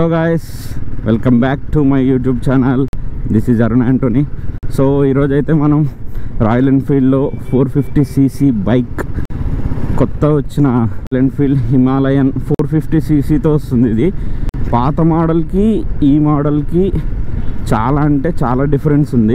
Hello guys welcome back to my YouTube channel this is Arun Antony so ఈరోజు అయితే మనం Royal ఎన్ఫీల్డ్లో ఫోర్ ఫిఫ్టీ సీసీ బైక్ కొత్త వచ్చిన Royal Enfield Himalayan four fifty సీసీతో వస్తుంది ఇది పాత మోడల్కి ఈ మోడల్కి చాలా అంటే చాలా డిఫరెన్స్ ఉంది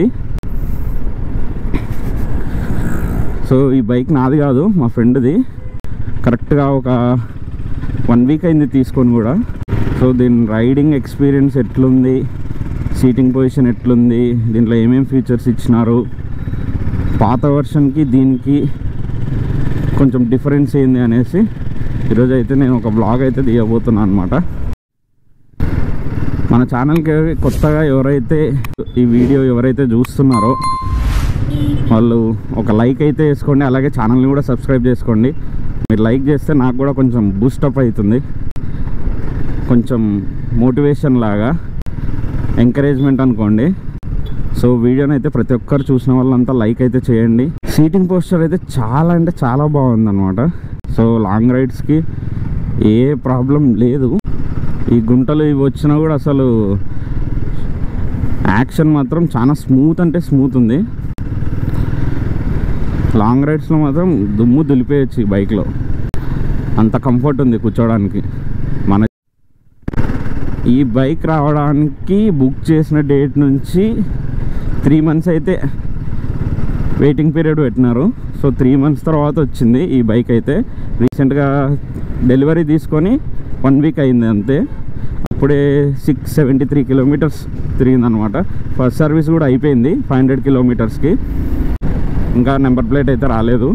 సో ఈ బైక్ నాది కాదు మా ఫ్రెండ్ది కరెక్ట్గా ఒక వన్ వీక్ అయింది తీసుకొని కూడా సో దీని రైడింగ్ ఎక్స్పీరియన్స్ ఎట్లుంది సీటింగ్ పొజిషన్ ఎట్లుంది దీంట్లో ఏమేమి ఫీచర్స్ ఇచ్చినారు పాత వర్షన్కి దీనికి కొంచెం డిఫరెన్స్ ఏంది అనేసి ఈరోజు అయితే నేను ఒక బ్లాగ్ అయితే తీయబోతున్నాను అనమాట మన ఛానల్కి కొత్తగా ఎవరైతే ఈ వీడియో ఎవరైతే చూస్తున్నారో వాళ్ళు ఒక లైక్ అయితే వేసుకోండి అలాగే ఛానల్ని కూడా సబ్స్క్రైబ్ చేసుకోండి మీరు లైక్ చేస్తే నాకు కూడా కొంచెం బూస్టప్ అవుతుంది కొంచెం మోటివేషన్ లాగా ఎంకరేజ్మెంట్ అనుకోండి సో వీడియోని అయితే ప్రతి ఒక్కరు చూసిన వాళ్ళంతా లైక్ అయితే చేయండి సీటింగ్ పోస్టర్ అయితే చాలా అంటే చాలా బాగుంది అనమాట సో లాంగ్ రైడ్స్కి ఏ ప్రాబ్లం లేదు ఈ గుంటలు ఇవి వచ్చినా కూడా అసలు యాక్షన్ మాత్రం చాలా స్మూత్ అంటే స్మూత్ ఉంది లాంగ్ రైడ్స్లో మాత్రం దుమ్ము దులిపేయచ్చు ఈ బైక్లో అంత కంఫర్ట్ ఉంది కూర్చోవడానికి మన ఈ బైక్ రావడానికి బుక్ చేసిన డేట్ నుంచి త్రీ మంత్స్ అయితే వెయిటింగ్ పీరియడ్ పెట్టినారు సో త్రీ మంత్స్ తర్వాత వచ్చింది ఈ బైక్ అయితే రీసెంట్గా డెలివరీ తీసుకొని వన్ వీక్ అయింది అంతే అప్పుడే సిక్స్ సెవెంటీ త్రీ కిలోమీటర్స్ తిరిగిందనమాట ఫస్ట్ సర్వీస్ కూడా అయిపోయింది ఫైవ్ హండ్రెడ్ కిలోమీటర్స్కి ఇంకా నెంబర్ ప్లేట్ అయితే రాలేదు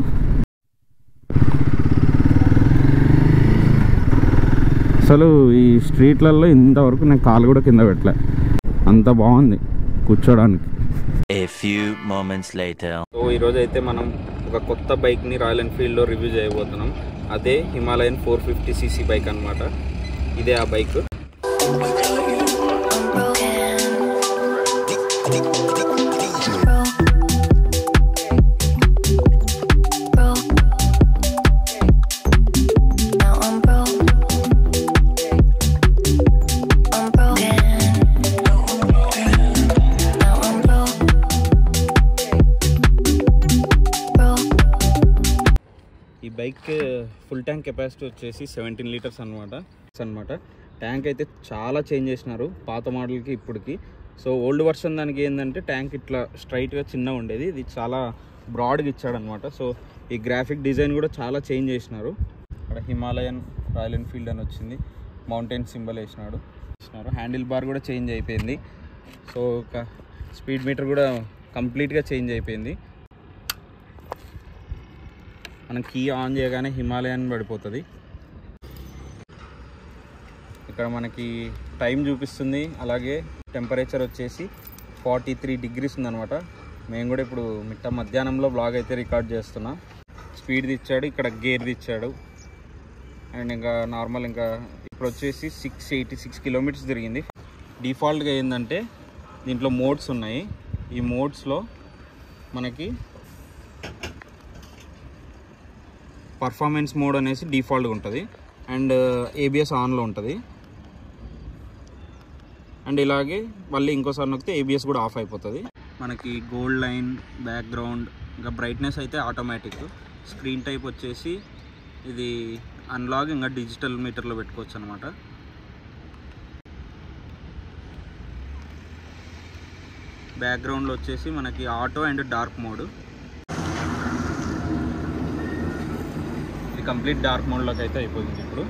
అసలు ఈ స్ట్రీట్లలో ఇంతవరకు నేను కాలు కూడా కింద పెట్టలే అంత బాగుంది కూర్చోడానికి A few moments later. So ఈరోజు అయితే మనం ఒక కొత్త బైక్ని రాయల్ ఎన్ఫీల్డ్లో రివ్యూ చేయబోతున్నాం అదే Himalayan four fifty CC bike అనమాట ఇదే ఆ bike Now I'm broke. I'm broken. Now I'm broke. Broke. ఈ బైక్ ఫుల్ ట్యాంక్ కెపాసిటీ వచ్చేసి సెవెంటీన్ లీటర్స్ అనమాట అనమాట ట్యాంక్ అయితే చాలా చేంజ్ చేసినారు పాత మోడల్కి ఇప్పటికి సో ఓల్డ్ వర్షన్ దానికి ఏంటంటే ట్యాంక్ ఇట్లా స్ట్రైట్గా చిన్న ఉండేది ఇది చాలా బ్రాడ్గా ఇచ్చాడనమాట సో ఈ గ్రాఫిక్ డిజైన్ కూడా చాలా చేంజ్ చేసినారు అక్కడ హిమాలయన్ రాయల్ ఎన్ఫీల్డ్ అని వచ్చింది మౌంటైన్ సింబల్ వేసినాడు వేసినారు హ్యాండిల్ బార్ కూడా చేంజ్ అయిపోయింది సో ఒక స్పీడ్ మీటర్ కూడా కంప్లీట్గా చేంజ్ అయిపోయింది మనం కీ ఆన్ చేయగానే హిమాలయన్ పడిపోతుంది ఇక్కడ మనకి టైం చూపిస్తుంది అలాగే టెంపరేచర్ వచ్చేసి ఫార్టీ త్రీ డిగ్రీస్ ఉందన్నమాట మేము కూడా ఇప్పుడు మిట్ట మధ్యాహ్నంలో బ్లాగ్ అయితే రికార్డ్ చేస్తున్నాం స్పీడ్ ఇచ్చాడు ఇక్కడ గేర్ ఇచ్చాడు అండ్ ఇంకా నార్మల్ ఇంకా ఇప్పుడు వచ్చేసి సిక్స్ ఎయిటీ సిక్స్ కిలోమీటర్స్ తిరిగింది డిఫాల్ట్గా ఏంటంటే దీంట్లో మోడ్స్ ఉన్నాయి ఈ మోడ్స్లో మనకి పర్ఫార్మెన్స్ మోడ్ అనేసి డిఫాల్ట్గా ఉంటుంది అండ్ ఏబిఎస్ ఆన్లో ఉంటుంది అండ్ ఇలాగే మళ్ళీ ఇంకోసారి నొక్కితే ఏబిఎస్ కూడా ఆఫ్ అయిపోతుంది మనకి గోల్డ్ లైన్ బ్యాక్గ్రౌండ్ ఇంకా బ్రైట్నెస్ అయితే ఆటోమేటిక్ స్క్రీన్ టైప్ వచ్చేసి ఇది అన్లాగ్ ఇంకా డిజిటల్ మీటర్లో పెట్టుకోవచ్చు అనమాట బ్యాక్గ్రౌండ్లో వచ్చేసి మనకి ఆటో అండ్ డార్క్ మోడ్ ఇది కంప్లీట్ డార్క్ మోడ్లోకి అయితే అయిపోయింది ఇప్పుడు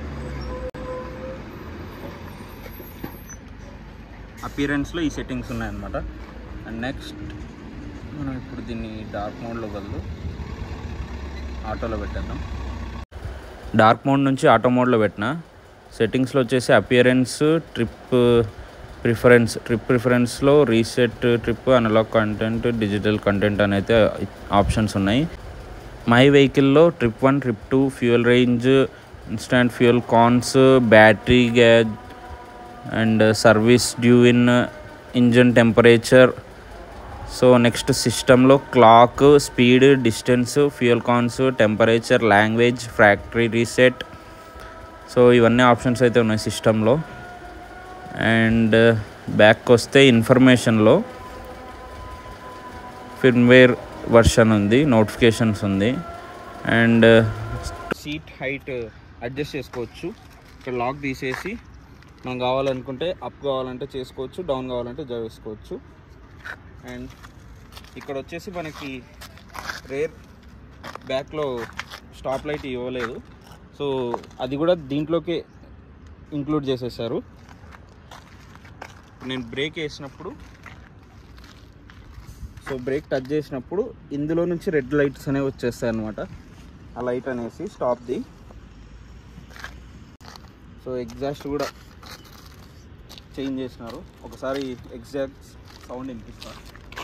అపియరెన్స్లో ఈ సెట్టింగ్స్ ఉన్నాయన్నమాట అండ్ నెక్స్ట్ మనం ఇప్పుడు దీన్ని డార్క్ మోడ్లో బదులు ఆటోలో పెట్టేద్దాం డార్క్ మోడ్ నుంచి ఆటో మోడ్లో పెట్టిన సెట్టింగ్స్లో వచ్చేసి అపియరెన్స్ ట్రిప్ ప్రిఫరెన్స్ ట్రిప్ ప్రిఫరెన్స్లో reset trip analogue content digital content అని అయితే ఆప్షన్స్ ఉన్నాయి మై వెహికల్లో trip one trip two fuel range instant fuel cons battery gauge and service due in engine temperature so next సిస్టంలో clock speed distance fuel cons temperature language factory reset so ఇవన్నీ options అయితే ఉన్నాయి సిస్టంలో and back వస్తే ఇన్ఫర్మేషన్లో firmware version ఉంది notifications ఉంది and seat height adjust చేసుకోవచ్చు ఇక్కడ లాక్ తీసేసి మనం కావాలనుకుంటే అప్ కావాలంటే చేసుకోవచ్చు డౌన్ కావాలంటే చేసుకోవచ్చు అండ్ ఇక్కడ వచ్చేసి మనకి రేర్ బ్యాక్లో స్టాప్ లైట్ ఇవ్వలేదు సో అది కూడా దీంట్లోకే ఇంక్లూడ్ చేసేసారు నేను బ్రేక్ వేసినప్పుడు సో బ్రేక్ టచ్ చేసినప్పుడు ఇందులో నుంచి రెడ్ లైట్స్ అనేవి వచ్చేస్తాయి అనమాట ఆ లైట్ అనేసి స్టాప్ది సో ఎగ్జాస్ట్ కూడా చేంజ్ చేసినారు ఒకసారి ఎగ్జాక్ట్ సౌండ్ వినిపిస్తారు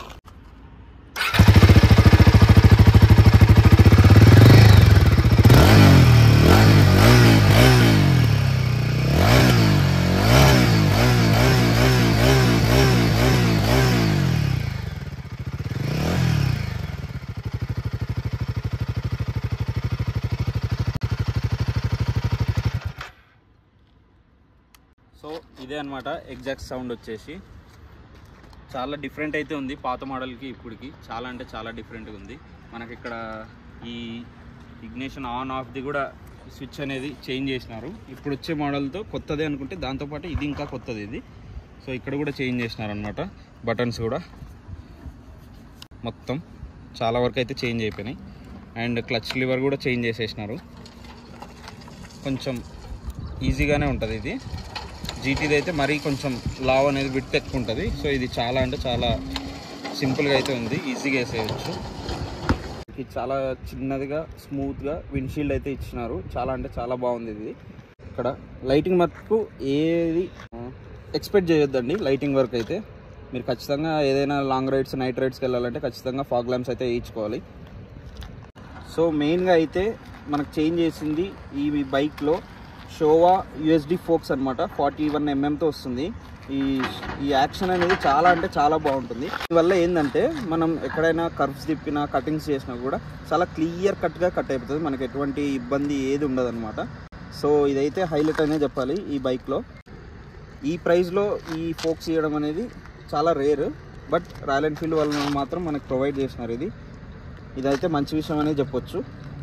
సో ఇదే అనమాట ఎగ్జాక్ట్ సౌండ్ వచ్చేసి చాలా డిఫరెంట్ అయితే ఉంది పాత మోడల్కి ఇప్పటికి చాలా అంటే చాలా డిఫరెంట్గా ఉంది మనకి ఇక్కడ ఈ ఇగ్నేషన్ ఆన్ ఆఫ్ది కూడా స్విచ్ అనేది చేంజ్ చేసినారు ఇప్పుడు వచ్చే మోడల్తో కొత్తదే అనుకుంటే దాంతోపాటు ఇది ఇంకా కొత్తది ఇది సో ఇక్కడ కూడా చేంజ్ చేసినారు అనమాట బటన్స్ కూడా మొత్తం చాలా వరకు అయితే చేంజ్ అయిపోయినాయి అండ్ క్లచ్ లివర్ కూడా చేంజ్ చేసేసినారు కొంచెం ఈజీగానే ఉంటుంది ఇది జీటీది అయితే మరీ కొంచెం లావ్ అనేది విట్ ఎక్కువ ఉంటుంది సో ఇది చాలా అంటే చాలా సింపుల్గా అయితే ఉంది ఈజీగా వేసేయచ్చు ఇది చాలా చిన్నదిగా స్మూత్గా విండ్షీల్డ్ అయితే ఇచ్చినారు చాలా అంటే చాలా బాగుంది ఇది ఇక్కడ లైటింగ్ మటుకు ఏది ఎక్స్పెక్ట్ చేయొద్దండి లైటింగ్ వర్క్ అయితే మీరు ఖచ్చితంగా ఏదైనా లాంగ్ రైడ్స్ నైట్ రైడ్స్కి వెళ్ళాలంటే ఖచ్చితంగా ఫాగ్ ల్యాంప్స్ అయితే వేయించుకోవాలి సో మెయిన్గా అయితే మనకు చేంజ్ చేసింది ఈ బైక్లో షోవా యుఎస్డి ఫోక్స్ అనమాట ఫార్టీ వన్ ఎంఎంతో వస్తుంది ఈ ఈ యాక్షన్ అనేది చాలా అంటే చాలా బాగుంటుంది దీనివల్ల ఏంటంటే మనం ఎక్కడైనా కర్వ్స్ తిప్పినా కటింగ్స్ చేసినా కూడా చాలా క్లియర్ కట్గా కట్ అయిపోతుంది మనకి ఎటువంటి ఇబ్బంది ఏది ఉండదు అనమాట సో ఇదైతే హైలైట్ అనే చెప్పాలి ఈ బైక్లో ఈ ప్రైస్లో ఈ ఫోక్స్ ఇవ్వడం అనేది చాలా రేర్ బట్ రాయల్ ఎన్ఫీల్డ్ వాళ్ళు మాత్రం మనకు ప్రొవైడ్ చేసినారు ఇది ఇదైతే మంచి విషయం అనే చెప్పొచ్చు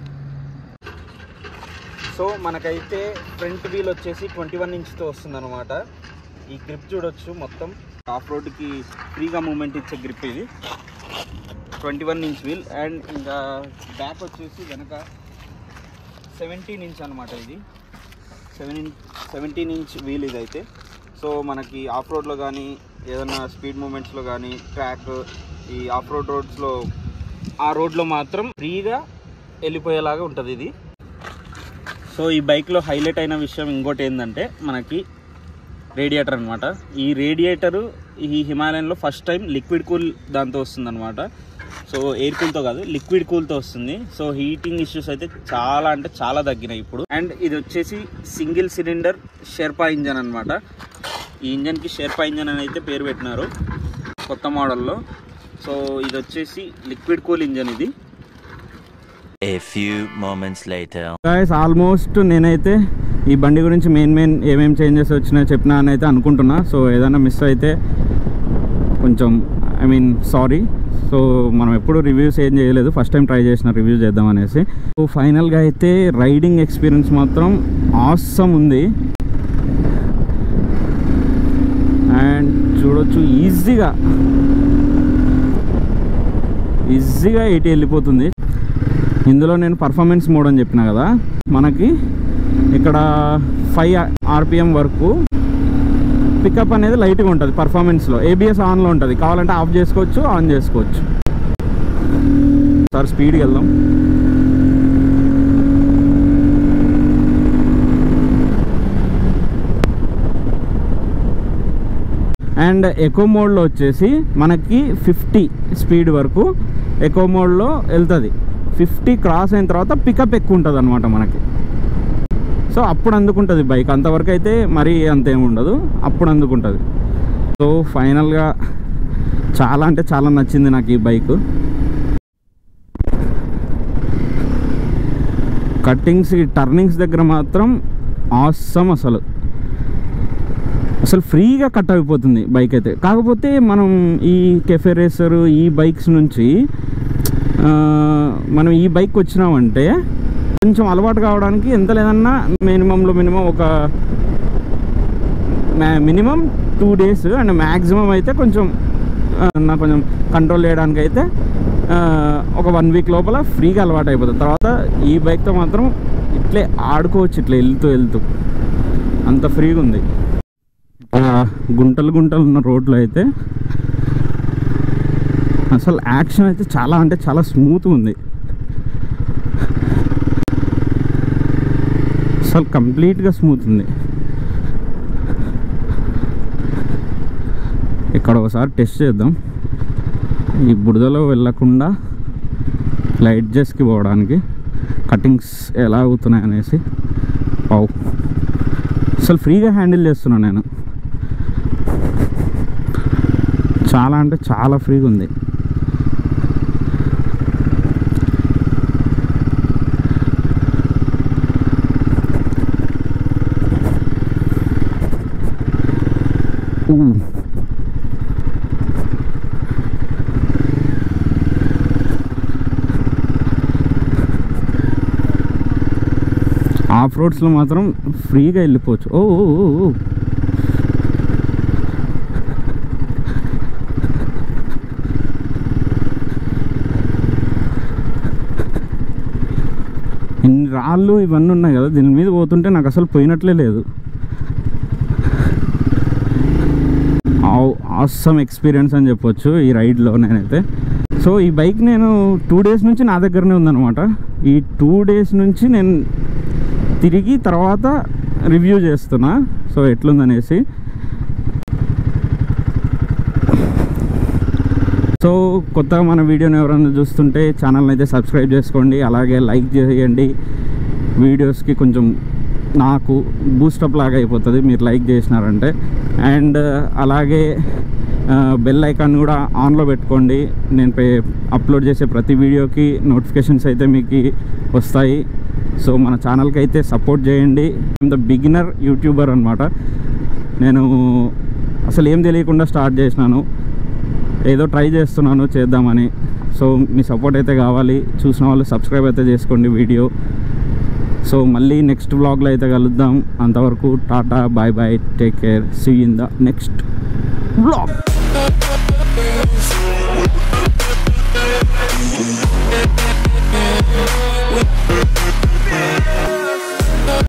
సో మనకైతే ఫ్రంట్ వీల్ వచ్చేసి ట్వంటీ వన్ ఇంచ్తో వస్తుంది అనమాట ఈ గ్రిప్ చూడొచ్చు మొత్తం ఆఫ్ రోడ్కి ఫ్రీగా మూమెంట్ ఇచ్చే గ్రిప్ ఇది twenty one inch wheel and ఇంకా బ్యాక్ వచ్చేసి వెనక సెవెంటీన్ ఇంచ్ అనమాట ఇది seven inch seventeen inch wheel ఇదైతే సో మనకి ఆఫ్ రోడ్లో కానీ ఏదైనా స్పీడ్ మూమెంట్స్లో కానీ ట్రాక్ ఈ ఆఫ్ రోడ్ రోడ్స్లో ఆ రోడ్లో మాత్రం ఫ్రీగా వెళ్ళిపోయేలాగా ఉంటుంది ఇది సో ఈ బైక్లో హైలైట్ అయిన విషయం ఇంకోటి ఏంటంటే మనకి రేడియేటర్ అనమాట ఈ రేడియేటరు ఈ హిమాలయన్లో ఫస్ట్ టైం లిక్విడ్ కూల్ దాంతో వస్తుంది అనమాట సో ఎయిర్ కూల్తో కాదు లిక్విడ్ కూల్తో వస్తుంది సో హీటింగ్ ఇష్యూస్ అయితే చాలా అంటే చాలా తగ్గినాయి ఇప్పుడు అండ్ ఇది వచ్చేసి సింగిల్ సిలిండర్ షెర్పా ఇంజన్ అనమాట ఈ ఇంజన్కి షెర్పా ఇంజన్ అని అయితే పేరు పెట్టినారు కొత్త మోడల్లో సో ఇది వచ్చేసి లిక్విడ్ కూల్ ఇంజన్ ఇది A few moments later. Guys almost నేనైతే ఈ బండి గురించి మెయిన్ మెయిన్ ఏమేమి చేంజెస్ వచ్చినాయో చెప్పినా అని అయితే అనుకుంటున్నా సో ఏదైనా మిస్ అయితే కొంచెం ఐ మీన్ సారీ సో మనం ఎప్పుడు రివ్యూస్ ఏం చేయలేదు ఫస్ట్ టైం ట్రై చేసిన రివ్యూ చేద్దాం అనేసి సో ఫైనల్గా అయితే రైడింగ్ ఎక్స్పీరియన్స్ మాత్రం ఆసమ్ ఉంది అండ్ చూడొచ్చు ఈజీగా ఈజీగా ఎయిటీ వెళ్ళిపోతుంది ఇందులో నేను పర్ఫార్మెన్స్ మోడ్ అని చెప్పిన కదా మనకి ఇక్కడ ఫైవ్ ఆర్పిఎం వరకు పికప్ అనేది లైట్గా ఉంటుంది పర్ఫార్మెన్స్లో ఏబిఎస్ ఆన్లో ఉంటుంది కావాలంటే ఆఫ్ చేసుకోవచ్చు ఆన్ చేసుకోవచ్చు సార్ స్పీడ్కి వెళ్దాం అండ్ ఎకో మోడ్లో వచ్చేసి మనకి ఫిఫ్టీ స్పీడ్ వరకు ఎకో మోడ్లో వెళ్తుంది ఫిఫ్టీ క్రాస్ అయిన తర్వాత పికప్ ఎక్కువ ఉంటుంది అనమాట మనకి సో అప్పుడు అందుకుంటుంది బైక్ అంతవరకు అయితే మరీ అంతేం ఉండదు అప్పుడు అందుకుంటుంది సో ఫైనల్గా చాలా అంటే చాలా నచ్చింది నాకు ఈ బైక్ కట్టింగ్స్ టర్నింగ్స్ దగ్గర మాత్రం ఆసమ్ అసలు అసలు ఫ్రీగా కట్ అయిపోతుంది బైక్ అయితే కాకపోతే మనం ఈ కెఫే రేసర్ ఈ బైక్స్ నుంచి ఆ, మనం ఈ బైక్ వచ్చినామంటే కొంచెం అలవాటు కావడానికి ఎంత లేదన్నా మినిమంలో మినిమం ఒక minimum two days and maximum అయితే కొంచెం ఆ, నా కొంచెం కంట్రోల్ చేయడానికి అయితే ఆ, ఒక వన్ వీక్ లోపల ఫ్రీగా అలవాటు అయిపోతుంది తర్వాత ఈ బైక్తో మాత్రం ఇట్లే ఆడుకోవచ్చు ఇట్లా వెళ్తూ వెళ్తూ అంత ఫ్రీగా ఉంది ఆ, గుంటలు గుంటలు ఉన్న రోడ్లో అయితే అసలు యాక్షన్ అయితే చాలా అంటే చాలా స్మూత్గా ఉంది అసలు కంప్లీట్గా స్మూత్ ఉంది ఇక్కడ ఒకసారి టెస్ట్ చేద్దాం ఈ బురదలో వెళ్ళకుండా లైట్ జెస్కి పోవడానికి కటింగ్స్ ఎలా అవుతున్నాయి అనేసి పావు అసలు ఫ్రీగా హ్యాండిల్ చేస్తున్నాను నేను చాలా అంటే చాలా ఫ్రీగా ఉంది ఊ. ఆఫ్ రోడ్స్లో మాత్రం ఫ్రీగా వెళ్ళిపోవచ్చు ఓ ఓ, ఓ, ఓ. ఇన్ని రాళ్ళు ఇవన్నీ ఉన్నాయి కదా దీని మీద పోతుంటే నాకు అసలు పోయినట్లే లేదు ఆసమ్ ఎక్స్పీరియన్స్ అని చెప్పొచ్చు ఈ రైడ్లో నేనైతే సో ఈ బైక్ నేను టూ డేస్ నుంచి నా దగ్గరనే ఉందన్నమాట ఈ టూ డేస్ నుంచి నేను తిరిగి తర్వాత రివ్యూ చేస్తున్నా సో ఎట్లుందనేసి సో కొత్తగా మన వీడియోని ఎవరైనా చూస్తుంటే ఛానల్ని అయితే సబ్స్క్రైబ్ చేసుకోండి అలాగే లైక్ చేయండి వీడియోస్కి కొంచెం నాకు బూస్టప్ లాగా అయిపోతుంది మీరు లైక్ చేసినారంటే అండ్ అలాగే బెల్ ఐకాన్ కూడా ఆన్లో పెట్టుకోండి నేను పే అప్లోడ్ చేసే ప్రతి వీడియోకి నోటిఫికేషన్స్ అయితే మీకు వస్తాయి సో మన ఛానల్కి అయితే సపోర్ట్ చేయండి ద బిగినర్ యూట్యూబర్ అనమాట నేను అసలు ఏం తెలియకుండా స్టార్ట్ చేసినాను ఏదో ట్రై చేస్తున్నాను చేద్దామని సో మీ సపోర్ట్ అయితే కావాలి చూసిన వాళ్ళు సబ్స్క్రైబ్ అయితే చేసుకోండి వీడియో సో మళ్ళీ నెక్స్ట్ వ్లాగ్లో అయితే కలుద్దాం అంతవరకు tata bye bye take care see in the next vlog